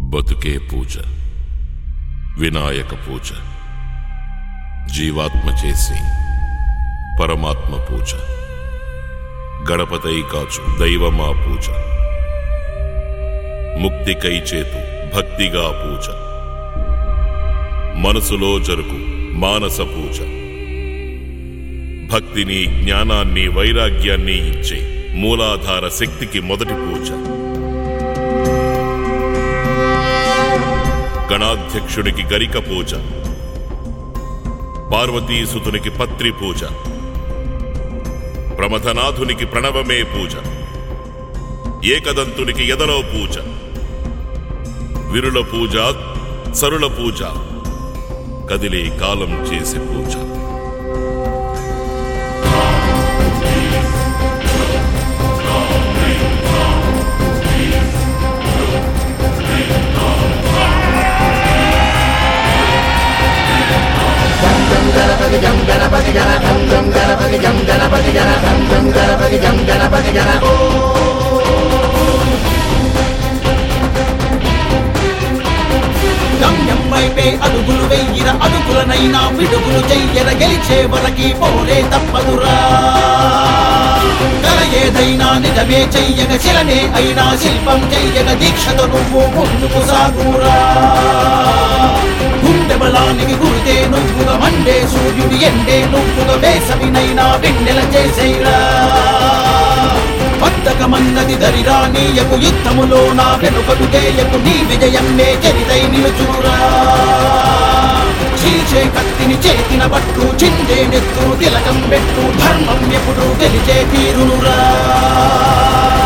బతుకే పూజ వినాయక పూజ జీవాత్మ చేసి పరమాత్మ పూజ గణపతై కాచు దైవమా పూజ ముక్తికై చేతు భక్తిగా పూజ మనసులో జరుగు మానస పూజ భక్తిని జ్ఞానాన్ని వైరాగ్యాన్ని ఇచ్చే మూలాధార శక్తికి మొదటి పూజ గణాధ్యక్షుడికి గరిక పూజ పార్వతీసుతునికి పత్రి పూజ ప్రమథనాథునికి ప్రణవమే పూజ ఏకదంతునికి ఎదలో పూజ విరుల పూజ సరుల పూజ కదిలే కాలం చేసే పూజ గమ్యం వైపే అడుగులు వెయ్యిర అడుగులనైనా పిడుగులు చెయ్యర గెలిచే వరకి పోలే తప్పదురా కల ఏదైనా నిజమే చెయ్యగ శిలనే అయినా శిల్పం చెయ్యగ దీక్షతో నువ్వు ముందుకు సాగురా గుండె బలానికి గురితే నువ్వుగా మండే సూర్యుడు ఎండే నువ్వుగా వేసవినైనా వెన్నెల చేసేరా బద్ధకమన్నది దరిరా నీయకు యుద్ధములో నా వెనుకడు తేయకు నీ విజయమ్మే చరితై నిలుచురా చీల్చే కత్తిని చేతిన పట్టు చిందే నెత్తు తిలకం పెట్టు ధర్మం ఎప్పుడు గెలిచే తీరునురా